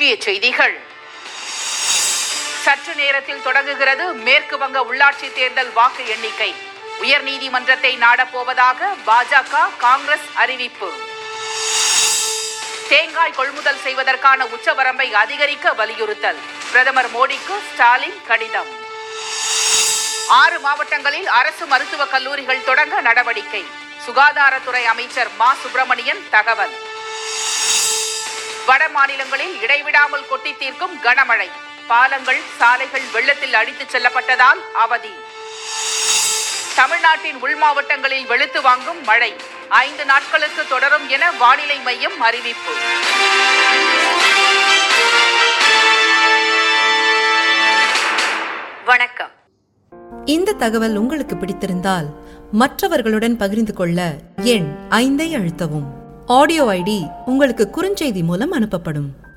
முக்கிய செய்திகள் சற்று நேரத்தில் தொடங்குகிறது மேற்கு வங்க உள்ளாட்சி தேர்தல் வாக்கு எண்ணிக்கை உயர்நீதிமன்றத்தை நாடப்போவதாக பாஜக காங்கிரஸ் அறிவிப்பு தேங்காய் கொள்முதல் செய்வதற்கான உச்சவரம்பை அதிகரிக்க வலியுறுத்தல் பிரதமர் மோடிக்கு ஸ்டாலின் கடிதம் ஆறு மாவட்டங்களில் அரசு மருத்துவக் கல்லூரிகள் தொடங்க நடவடிக்கை சுகாதாரத்துறை அமைச்சர் மா சுப்பிரமணியன் தகவல் வட மாநிலங்களில் இடைவிடாமல் கொட்டி தீர்க்கும் கனமழை பாலங்கள் சாலைகள் வெள்ளத்தில் அடித்துச் செல்லப்பட்டதால் அவதி தமிழ்நாட்டின் உள் மாவட்டங்களில் வெளுத்து வாங்கும் மழை ஐந்து நாட்களுக்கு தொடரும் என வானிலை மையம் அறிவிப்பு வணக்கம் இந்த தகவல் உங்களுக்கு பிடித்திருந்தால் மற்றவர்களுடன் பகிர்ந்து கொள்ள எண் ஐந்தை அழுத்தவும் ஆடியோ ஐடி உங்களுக்கு குறுஞ்செய்தி மூலம் அனுப்பப்படும்